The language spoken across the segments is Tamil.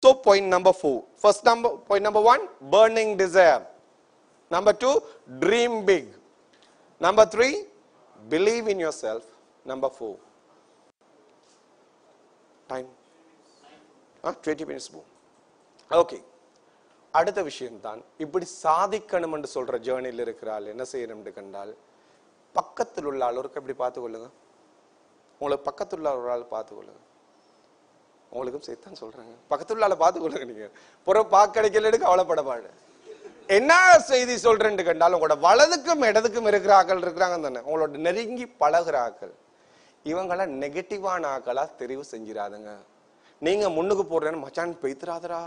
So point number four. First number, point number one, burning desire. Number two, dream big. Number three, believe in yourself. Number four. Time. Ah, 20 minutes more. Okay அடுத்த விஷயம்தான் இப்படி சாதிக்கணும் என்று சொல்ற ஜேர்னியில் இருக்கிறாள் என்ன செய்யணும்னு கண்டால் பக்கத்தில் உள்ள ஆள் ஒருக்க இப்படி பார்த்து கொள்ளுங்க உங்களுக்கு பக்கத்தில் உள்ள ஒரு ஆள் பார்த்து கொள்ளுங்க உங்களுக்கும் சேர்த்தான் சொல்றாங்க பக்கத்துல உள்ள ஆளை பார்த்து கொள்ளுங்க நீங்க புற பார்க்க கிடைக்கலன்னு கவலைப்படப்பாடு என்ன செய்தி சொல்றேன்னு கண்டால் உங்களோட வலதுக்கும் இடதுக்கும் இருக்கிற ஆக்கள் இருக்கிறாங்க தானே உங்களோட நெருங்கி பழகுற ஆக்கள் இவங்கள நெகட்டிவான ஆக்களா தெரிவு செஞ்சிடாதுங்க நீங்க முன்னுக்கு போடுறேன்னு மச்சான் பெய்த்துறாதரா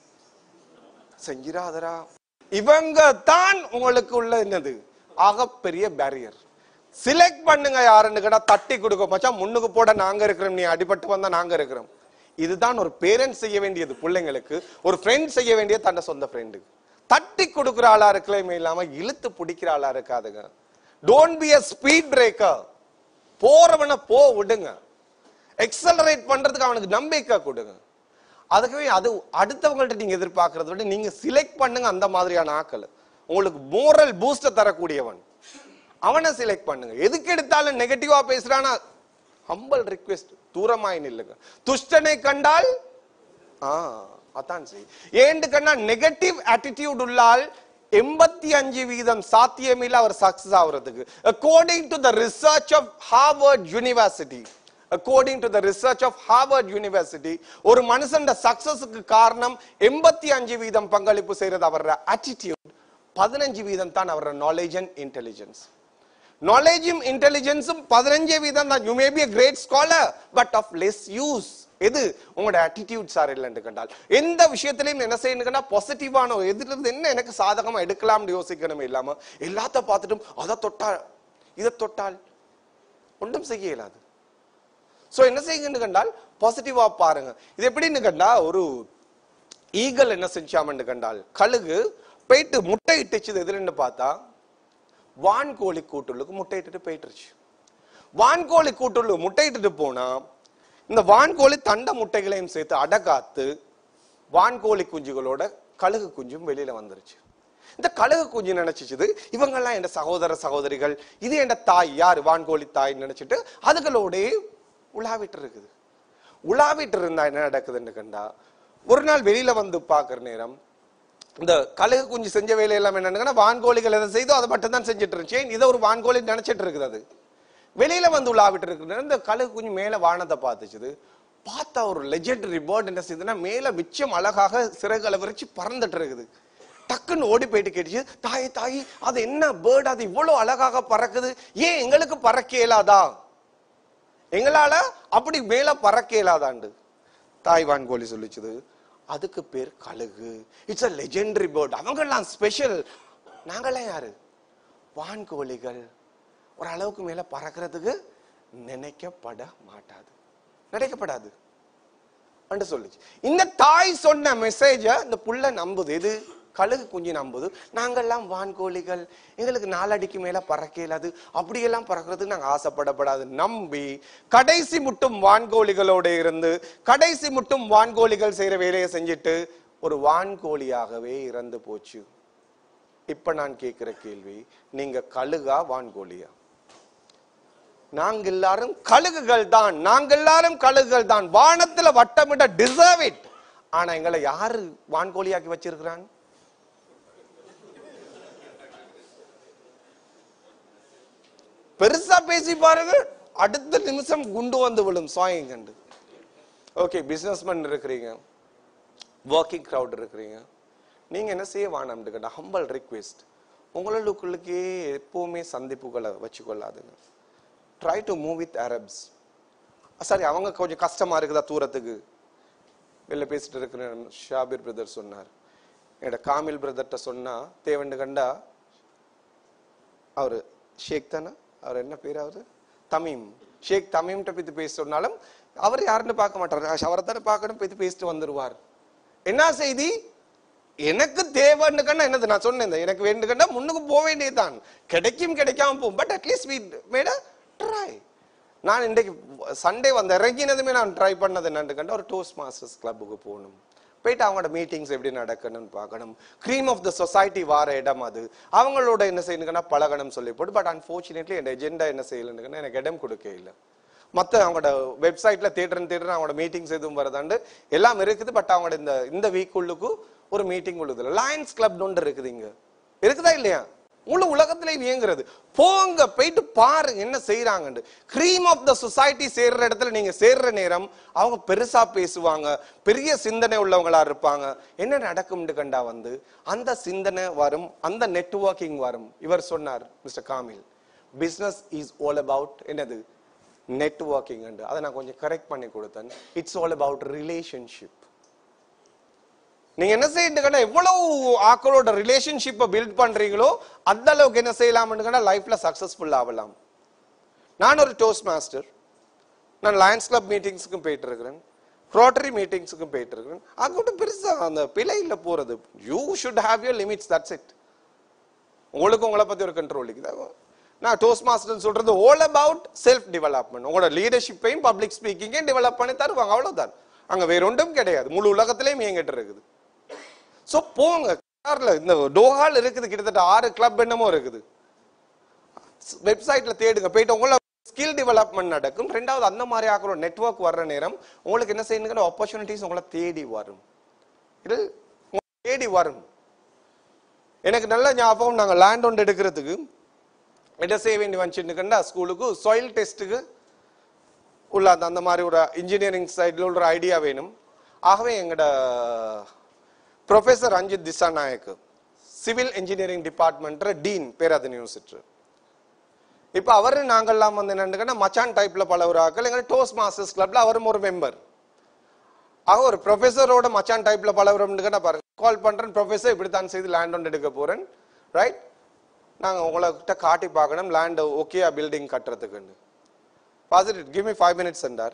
செஞ்சிராதரா இவங்க தான் உங்களுக்கு உள்ள என்னது ஆகப்பெரிய பேரியர் செலக்ட் பண்ணுங்க யாருன்னு கேட்டா தட்டி கொடுக்க மச்சான் முன்னுக்கு போட நாங்க இருக்கிறோம் நீ அடிபட்டு வந்தா நாங்க இருக்கிறோம் இதுதான் ஒரு பேரண்ட்ஸ் செய்ய வேண்டியது பிள்ளைங்களுக்கு ஒரு ஃப்ரெண்ட் செய்ய வேண்டிய தன்னை சொந்த ஃப்ரெண்டுக்கு தட்டி கொடுக்குற ஆளா இருக்கலையுமே இல்லாம இழுத்து பிடிக்கிற ஆளா இருக்காதுங்க don't be a speed breaker போறவன போ விடுங்க எக்ஸலரேட் பண்றதுக்கு அவனுக்கு நம்பிக்கை கொடுங்க அதுக்கவே அது அடுத்தவங்கள்ட்ட நீங்க எதிர்பார்க்கறத விட நீங்க செலக்ட் பண்ணுங்க அந்த மாதிரியான ஆக்கள் உங்களுக்கு மோரல் பூஸ்ட தரக்கூடியவன் அவனை செலக்ட் பண்ணுங்க எதுக்கு எடுத்தாலும் நெகட்டிவா பேசுறானா ஹம்பல் ரிக்வெஸ்ட் தூரமாய் நில்லுங்க துஷ்டனை கண்டால் ஆ அதான் சரி ஏண்டு கண்டா நெகட்டிவ் ஆட்டிடியூட் உள்ளால் எண்பத்தி அஞ்சு வீதம் சாத்தியமில்ல அவர் சக்சஸ் ஆகுறதுக்கு according to the research of Harvard university according to the research of Harvard university ஒரு மனுஷன் சக்சஸுக்கு காரணம் எண்பத்தி அஞ்சு வீதம் பங்களிப்பு செய்யறது அவரோட ஆட்டிடியூட் பதினஞ்சு வீதம் தான் அவரோட நாலேஜ் அண்ட் இன்டெலிஜென்ஸ் நாலேஜும் இன்டெலிஜென்ஸும் பதினஞ்சே வீதம் தான் you may be great scholar but of less use எது உங்களோட ஆட்டிடியூட் சார் இல்லைன்னு கண்டால் எந்த விஷயத்திலையும் என்ன செய்யணும்னா பாசிட்டிவான எதுல இருந்து என்ன எனக்கு சாதகமா எடுக்கலாம்னு யோசிக்கணுமே இல்லாம எல்லாத்த பார்த்துட்டும் அதை தொட்டால் இதை தொட்டால் ஒன்றும் செய்ய இயலாது சோ என்ன செய்யுங்கன்னு கண்டால் பாசிட்டிவா பாருங்க இது எப்படின்னு கண்டா ஒரு ஈகல் என்ன செஞ்சாமன்னு கண்டால் கழுகு போயிட்டு முட்டை இட்டுச்சு எதுலன்னு பார்த்தா வான்கோழி கூட்டுள்ளுக்கு முட்டையிட்டுட்டு போயிட்டுருச்சு வான்கோழி கூட்டுள்ளு முட்டையிட்டுட்டு போனா இந்த வான்கோழி தண்ட முட்டைகளையும் சேர்த்து அடகாத்து வான்கோழி குஞ்சுகளோட கழுகு குஞ்சும் வெளியில வந்துருச்சு இந்த கழுகு குஞ்சு நினைச்சிச்சுது இவங்கெல்லாம் என் சகோதர சகோதரிகள் இது என் தாய் யாரு வான்கோழி தாய் நினைச்சிட்டு அதுகளோடே உலாவிட்டு இருக்குது உலாவிட்டு இருந்தா என்ன நடக்குதுன்னு கண்டா ஒரு நாள் வெளியில வந்து பாக்குற நேரம் இந்த கழுகு குஞ்சு செஞ்ச வேலையெல்லாம் என்னன்னா வான்கோழிகள் எதை செய்தோ அதை மட்டும் தான் செஞ்சுட்டு இருந்துச்சு இதை ஒரு வான்கோழி நினைச்சிட்டு இருக்குது அது வெளியில வந்து உலாவிட்டு இருக்கு இந்த கழுகு குஞ்சு மேல வானத்தை பார்த்துச்சுது பார்த்தா ஒரு லெஜெண்டரி பேர்ட் என்ன செய்யுதுன்னா மேல மிச்சம் அழகாக சிறகுகளை விரிச்சு பறந்துட்டு இருக்குது டக்குன்னு ஓடி போயிட்டு கேட்டுச்சு தாய் தாய் அது என்ன பேர்ட் அது இவ்வளவு அழகாக பறக்குது ஏன் எங்களுக்கு பறக்க இயலாதா எங்களால அப்படி மேல பறக்க இயலாதாண்டு தாய் வான்கோழி சொல்லிச்சுது அதுக்கு பேர் கழுகு இட்ஸ் அ லெஜெண்டரி பேர்ட் அவங்கெல்லாம் ஸ்பெஷல் நாங்களாம் யாரு வான்கோழிகள் ஒரு அளவுக்கு மேல பறக்கிறதுக்கு நினைக்கப்பட மாட்டாது நினைக்கப்படாது என்று சொல்லுச்சு இந்த தாய் சொன்ன மெசேஜ இந்த புள்ள நம்புது இது கழுகு குஞ்சு நம்புது நாங்கெல்லாம் வான்கோழிகள் எங்களுக்கு நாலடிக்கு மேல பறக்க இயலாது அப்படியெல்லாம் பறக்கிறதுக்கு நாங்க ஆசைப்படப்படாது நம்பி கடைசி முட்டும் வான்கோழிகளோட இருந்து கடைசி முட்டும் வான்கோழிகள் செய்யற வேலையை செஞ்சுட்டு ஒரு வான்கோழியாகவே இறந்து போச்சு இப்ப நான் கேட்கிற கேள்வி நீங்க கழுகா வான்கோழியா நாங்க எல்லாரும் கழுகுகள் தான் நாங்க எல்லாரும் கழுகுகள் தான் வானத்துல வட்டமிட டிசர்வ் இட் ஆனா எங்களை யாரு வான்கோழியாக்கி வச்சிருக்கிறான் பெருசா பேசி பாருங்க அடுத்த நிமிஷம் குண்டு வந்து விழும் சாயம் கண்டு ஓகே பிசினஸ்மேன் இருக்கிறீங்க ஒர்க்கிங் crowd இருக்கிறீங்க நீங்க என்ன செய்ய வேணாம்னு கேட்டா ஹம்பல் ரிக்வெஸ்ட் உங்களுக்குள்ளுக்கே எப்பவுமே சந்திப்புகளை வச்சுக்கொள்ளாதுங்க ட்ரை டு மூவ் வித் அரப்ஸ் சரி அவங்க கொஞ்சம் கஷ்டமா இருக்குதா தூரத்துக்கு வெளில பேசிட்டு இருக்கிற ஷாபிர் பிரதர் சொன்னார் என்னோட காமில் பிரதர்கிட்ட சொன்னா தேவண்டு கண்டா அவரு ஷேக் தானே அவர் என்ன பேர் அவரு தமீம் ஷேக் தமீம்கிட்ட பத்தி பேச சொன்னாலும் அவர் யாருன்னு பார்க்க மாட்டார் அவரை தானே பார்க்கணும் பத்தி பேசிட்டு வந்துருவார் என்ன செய்தி எனக்கு தேவைன்னு கண்டா என்னது நான் சொன்னேன் இந்த எனக்கு வேண்டு கண்டா முன்னுக்கு போக வேண்டியதுதான் கிடைக்கும் கிடைக்காம போகும் but at least we made a try நான் இன்றைக்கு சண்டே வந்த இறங்கினதுமே நான் ட்ரை பண்ணது என்னன்னு கண்டா ஒரு டோஸ்ட் மாஸ்டர்ஸ் கிளப்புக்கு போகணும் போயிட்டு அவங்களோட மீட்டிங்ஸ் எப்படி நடக்கணும்னு பார்க்கணும் க்ரீம் ஆஃப் த சொசைட்டி வார இடம் அது அவங்களோட என்ன செய்யணுங்கன்னா பழகணும் சொல்லி போட்டு பட் அன்ஃபார்ச்சுனேட்லி என் எஜெண்டா என்ன செய்யலன்னு எனக்கு இடம் கொடுக்க இல்லை மற்ற அவங்களோட வெப்சைட்ல தேட்டர்னு தேட்டர் அவங்களோட மீட்டிங்ஸ் எதுவும் வருதாண்டு எல்லாம் இருக்குது பட் அவங்களோட இந்த இந்த வீக் உள்ளுக்கு ஒரு மீட்டிங் உள்ளது லயன்ஸ் கிளப் ஒன்று இருக்குது இங்க இருக்குதா இல்லையா முழு உலகத்திலேயும் இயங்குறது போங்க போயிட்டு பாருங்க என்ன செய்யறாங்கன்னு க்ரீம் ஆஃப் த சொசைட்டி சேர்ற இடத்துல நீங்க சேர்ற நேரம் அவங்க பெருசா பேசுவாங்க பெரிய சிந்தனை உள்ளவங்களா இருப்பாங்க என்ன நடக்கும்னு கண்டா வந்து அந்த சிந்தனை வரும் அந்த நெட்வொர்க்கிங் வரும் இவர் சொன்னார் mister Kamil business is all about என்னது நெட்வொர்க்கிங் அதை நான் கொஞ்சம் கரெக்ட் பண்ணி கொடுத்தேன் இட்ஸ் ஆல் அபவுட் ரிலேஷன்ஷிப் நீங்க என்ன செய்யுங்கன்னா எவ்வளவு ஆக்களோட ரிலேஷன்ஷிப்பை பில்ட் பண்றீங்களோ அந்த அளவுக்கு என்ன செய்யலாம்னு லைஃப்ல சக்சஸ்ஃபுல் ஆகலாம் நான் ஒரு டோஸ்ட் மாஸ்டர் நான் லயன்ஸ் கிளப் மீட்டிங்ஸுக்கும் போயிட்டு இருக்கிறேன் ரோட்டரி மீட்டிங்ஸுக்கும் போயிட்டு இருக்கிறேன் அங்கிட்ட பெருசா அந்த பிழையில போறது you should have your limits that's it உங்களுக்கு உங்களை பத்தி ஒரு கண்ட்ரோல் இருக்குது நான் டோஸ்ட் மாஸ்டர் சொல்றது ஆல் அபவுட் செல்ஃப் டெவலப்மெண்ட் உங்களோட லீடர்ஷிப்பையும் பப்ளிக் ஸ்பீக்கிங்கையும் டெவலப் பண்ணி தருவாங்க அவ்வளவுதான் அங்க வேற ஒன்றும் கிடையாது முழு உலகத்திலையும் இயங்கிட்டு இருக்குது சோ போங்க கார்ல இந்த டோஹால் இருக்குது கிட்டத்தட்ட ஆறு கிளப் என்னமோ இருக்குது வெப்சைட்ல தேடுங்க போயிட்டு உங்கள ஸ்கில் டெவலப்மெண்ட் நடக்கும் ரெண்டாவது அந்த மாதிரி ஆக்கிற நெட்வொர்க் வர்ற நேரம் உங்களுக்கு என்ன செய்யணுங்கிற ஆப்பர்ச்சுனிட்டிஸ் உங்களை தேடி வரும் இது உங்களை தேடி வரும் எனக்கு நல்ல ஞாபகம் நாங்க லேண்ட் ஒன்று எடுக்கிறதுக்கு என்ன செய்ய வேண்டி வந்துச்சுன்னு ஸ்கூலுக்கு சாயில் டெஸ்ட்டுக்கு உள்ள அந்த அந்த மாதிரி ஒரு இன்ஜினியரிங் சைடில் உள்ள ஒரு ஐடியா வேணும் ஆகவே எங்கட professor Ranjith Dissanayake civil engineering department dean Peradeniya university இப்போ அவர் நாங்கள்லாம் வந்து என்னன்னு மச்சான் டைப்ல பல ஒரு ஆக்கள் எங்க டோஸ் மாஸ்டர்ஸ் கிளப்ல அவரும் ஒரு மெம்பர் ஆக ஒரு ப்ரொஃபஸரோட மச்சான் டைப்ல பலவரம்னு பாருங்க கால் பண்றேன் ப்ரொஃபஸர் இப்படித்தான் செய்து லேண்ட் ஒன்று எடுக்க போறேன் ரைட் நாங்க உங்கள்கிட்ட காட்டி பார்க்கணும் லேண்ட் ஓகே பில்டிங் கட்டுறதுக்குன்னு positive give me five minutes என்றார்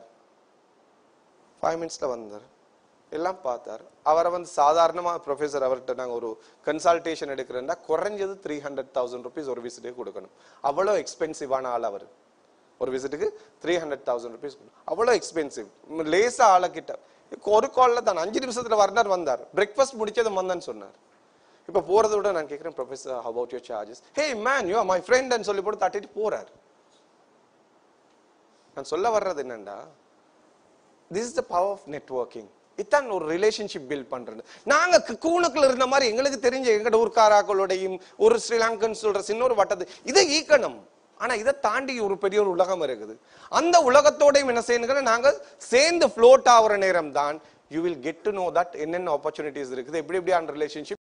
ஃபைவ் மினிட்ஸ்ல வந்தார் எல்லாம் பார்த்தார் அவரை வந்து சாதாரணமா ப்ரொஃபஸர் அவர்கிட்ட நாங்க ஒரு கன்சல்டேஷன் எடுக்கிறேன்னா குறைஞ்சது த்ரீ ஹண்ட்ரட் தௌசண்ட் ருபீஸ் ஒரு விசிட்டுக்கு கொடுக்கணும் அவ்வளோ எக்ஸ்பென்சிவான ஆள் அவர் ஒரு விசிட்டுக்கு த்ரீ ஹண்ட்ரட் தௌசண்ட் ருபீஸ் அவ்வளோ எக்ஸ்பென்சிவ் லேசா ஆளை கிட்ட ஒரு கால்ல தான் அஞ்சு நிமிஷத்துல வர்ணர் வந்தார் பிரேக்ஃபாஸ்ட் முடிச்சதும் வந்தேன்னு சொன்னார் இப்ப போறதை விட நான் கேட்கிறேன் professor about your charges hey man you my friend சொல்லி போட்டு தட்டிட்டு போறார் நான் சொல்ல வர்றது என்னண்டா this is the power of networking இதான் ஒரு ரிலேஷன்ஷிப் பில்ட் பண்றது நாங்க கு- கூணுக்குள்ள இருந்த மாதிரி எங்களுக்கு தெரிஞ்ச எங்கட ஊர்க்காராக்களோடையும் ஒரு ஸ்ரீலங்கன் சொல்ற சின்ன ஒரு வட்டது இதை ஈக்கணும் ஆனா இதை தாண்டி ஒரு பெரிய ஒரு உலகம் இருக்குது அந்த உலகத்தோடையும் என்ன செய்யணுங்கன்னா நாங்க சேர்ந்து ஃப்ளோட் ஆகுற நேரம் தான் you will get to know that என்னென்ன ஆப்பர்ச்சுனிட்டிஸ் இருக்குது எப்படி எப்படியான ரிலேஷன்ஷிப்